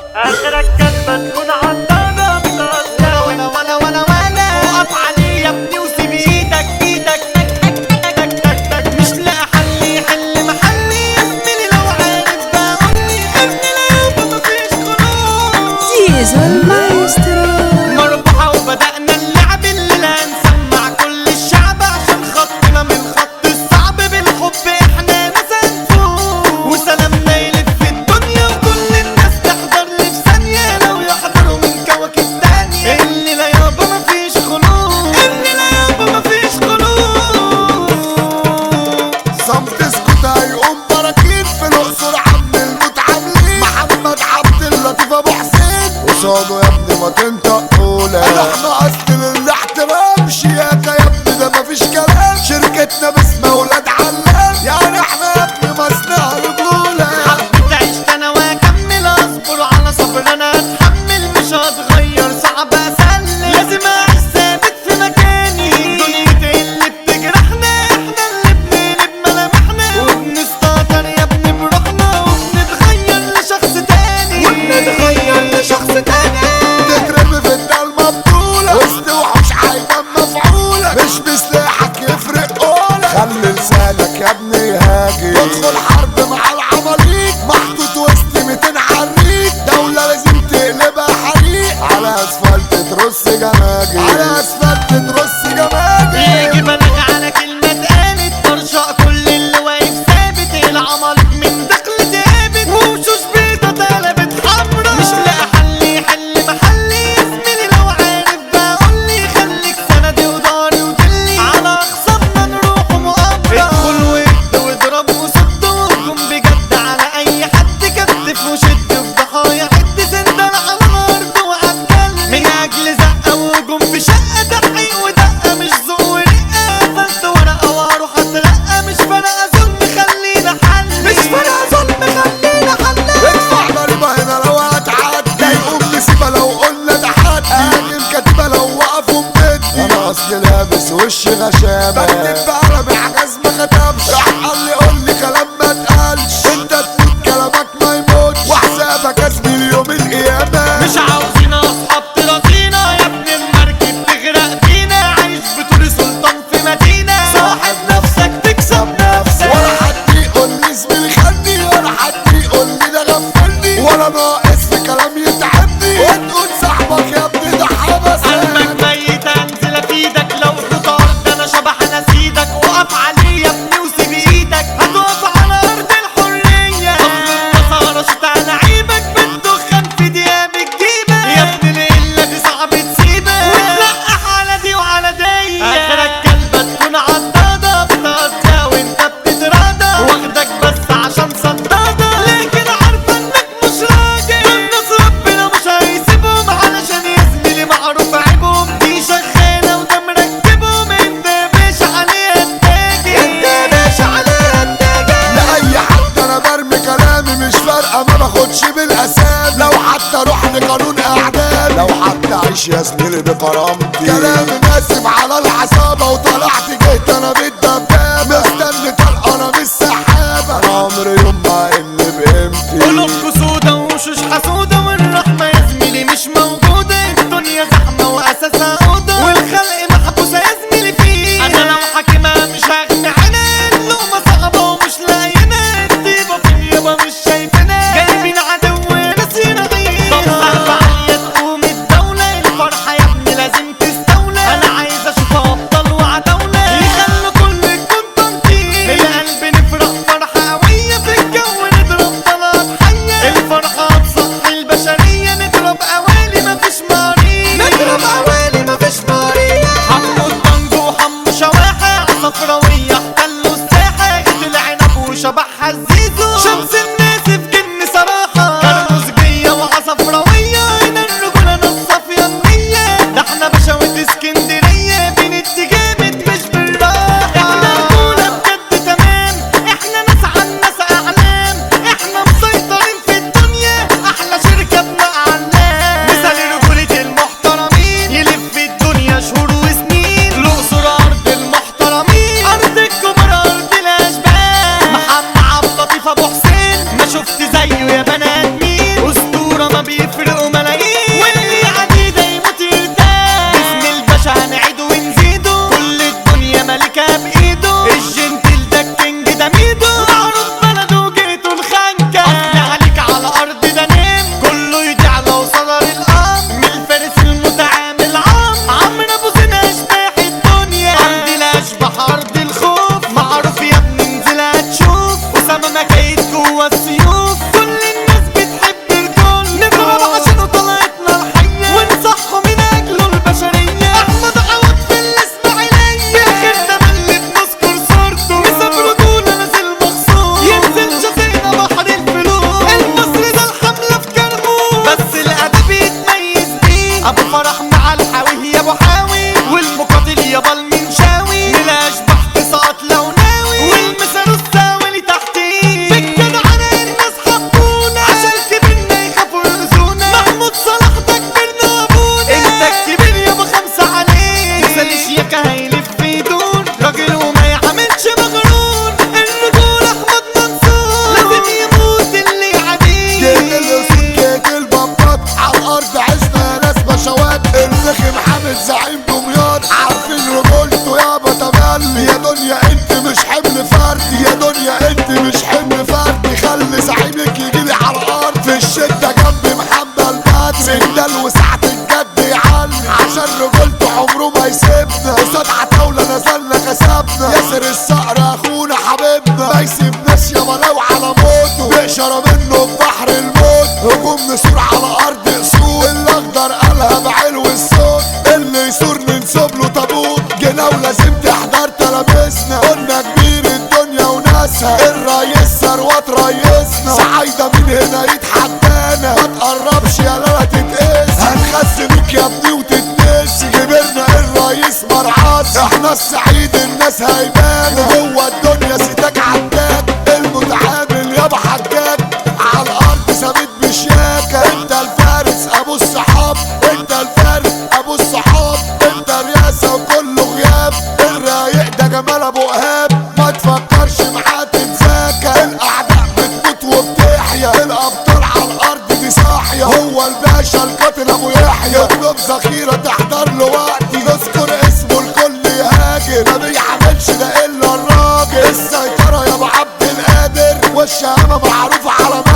اخرك كلمة تكون عطانة بتقطع ولا ولا ولا ولا وقف عليه يا ابني وسيب ايدك ايدك تك تك تك تك تك مش لاقي حل يحل محلي يا زميلي لو عارف بقولي ابني لا يابا مفيش خلاص زيزو المايسترو مربحة وبدأنا اللعب اللي لا نسمع كل الشعب عشان خطنا من خط الصعب بالحب احنا ناس فوق وسلامنا يلف الدنيا وكل الناس تحضر لي في ثانية لو يحضروا من كواكب تانية اللي لا يابا مفيش خلود اللي لا يابا مفيش خلود صمت اسكت هيقوم براكين في الاقصر عم المتعاملين محمد عبد اللطيف ابو حسين قصاده يا ابني ما تنطق اولى احنا اصل الاحترام شياكه يا ابني ده مفيش كلام شركتنا باسم ولاد علام يعني احنا يا ابني مصنع رجوله حبيت عشت انا واكمل اصبر على صبر انا اتحمل مش هتغير صعب اسلم لازم اعيش ثابت في مكاني دنيتي اللي بتجرحنا احنا اللي بنقلب ملامحنا وبنستهتر يا ابني بروحنا وبنتغير لشخص تاني وبنتغير لشخص تاني تترمي في الضلمه بطوله وسط وحوش عايمه مفعوله مش بسلاحك يفرق قولك خلي لسانك يا ابني يهاجي تدخل حرب مع العماليق محطوط وسط 200 عريق دولة لازم تقلبها حريق على اسفلت ترص جماجي على اسفلت ترص جماجي يجي بلغ على كلمة اتقالت برشق كل اللي واقف ثابت العمالق من دخل ثابت وشوش بيضة اتقلبت حمرا مش لاقي حل يحل محلي يا زميلي لو عارف بقولي خليك سندي وداري ودلي على اخصامنا نروح مؤامرة ادخل واد واضرب وصد وهجوم بجد على اي حد كتف وشد في ضحايا حد سندل على الارض واتكلم من اجل زقة وهجوم في شقة تحقيق ودقة مش ذوق ورقة قفلت ورقة واروح اترقى مش فارقة ظلم خلينا حل مش فارقة ظلم خلينا حل ادفع ضريبة هنا لو هتعدي يقوم نسيبة لو قلنا ده حد قايم كاتبة لو وقفوا بدي انا اصلي لابس وش غشامة بكتب بعربي حجاز ما كتبش راح قال لي قول لي كلام ما اتقالش انت تموت كلامك ما يموتش وحسابك اسمي اليوم القيامة مش عاوزين اصحاب تراضينا يا ابن المركب تغرق بينا عايش بطول سلطان في مدينة صاحب نفسك تكسب نفسك ولا حد يقول لي زميلي خدني ولا حد يقول لي ده غفلني ولا ناقص في كلام يتعبني وتقول صاحبك يا ابني ده حبس قلبك ميت انزل افيدك لو خطار ده انا شبح انا سيدك وقف عليه يا ابني وسيب ايدك هتقف على ارض الحرية اصل رشت على عيبك بالدخان في دياب الجيبة يا ابني القلة دي صعب تسيبك وتلقح على دي وعلى دي اخرك كلبة تكون عضادة بتقطع وانت بتتراضى واخدك بس عشان صدادة لكن عارفة انك مش راجل الناس ربنا مش هيسيبهم علشان يا زميلي معروف عيبهم دي شغالة وده مركبهم انت مش عليها التاجر انت مش عليها التاجر لأي حد أنا برمي كلامي مش فارقة ما باخدش بالأسام لو حتى روح لقانون أعدام لو حتى أعيش يا زميلي بكرامتي كلامي ناسب على العصابة وطلعت جيت أنا بالدبابة مستني طلقة أنا مش سحابة أنا عمري يوم ما أقل بقيمتي قلوبكوا سودا وشوش حسودة والرحمة يا زميلي مش موجودة الدنيا زحمة وأساسها أوضة والخلق محبوسة يا زميلي فيه أنا لو حاكمة مش هغني عنها اللقمة صعبة ومش لاقينا الطيبة في اليابا مش شايفينها جايبين عدو ناسينا غير طب حرب عالية تقوم الدولة الفرحة يا ابني لازم تستولى أنا عايز أشوف أبطال وعتاولة يخلوا كل يكون تنطيط القلب نفرح فرحة قوية في الجو نضرب طلب حية الفرحة تصحي البشرية نضرب قوالي مفيش مريض نضرب قوالي مفيش مريض حمو الطنج وحمو شواحة صفراوية احتلوا الساحة غد العنب وشبحها الزيزو شمس الناس في جن صراحة كانوا زجية وعصفراوية هنا الرجولة ناس صافية النية ده احنا بشاوة اسكندرية بنت جامد مش بالراحة احنا رجولة بجد تمام احنا ناس عن ناس اعلام احنا مسيطرين في الدنيا احلى شركة بنعلام مثال رجولة المحترمين يلف الدنيا شهور وسنين الاقصر ارض المحترمين ارض الكبرى ارض الاشبال محمد عبد اللطيف ابو حسين فرد خلي زعيمك يجيلي على الارض في الشدة جنبي محمد البدر سندال وساعة الجد يعلي عشان رجولته عمره ما يسيبنا قصاد عتاولة نزلنا كسبنا ياسر الصقر اخونا حبيبنا ما يسيبناش يابا لو على موته بقشرة منه ببحر الموت هجوم نسور على ارض اسود الاخضر قالها بعلو الصوت اللي يسور ننسب له تابوت جينا ولازم تحضر تلامسنا قلنا كبير الدنيا وناسها الريس ثروت ريسنا سعايدة من هنا يتحدانا ما تقربش يا لا تتقيس هنخزنك يا ابني وتتنسي كبرنا الريس مرعاس احنا السعيد الناس هيبانا جوه الدنيا سيتك عداك المتعامل يابا حجاج على الارض ثابت بشياكة انت الفارس ابو الصحاب انت الفارس ابو الصحاب انت رياسة وكله غياب الرايق ده جمال ابو ايهاب ما تفكرش معاه تتذاكى الاعداء بتموت وبتحيا الابطال على الارض دي صاحية هو الباشا القاتل ابو يحيى يطلب ذخيرة تحضر له وقتي يذكر اسمه الكل يهاجر ما بيعملش ده الا الراجل السيطرة يا ابو عبد القادر والشهامة معروفة على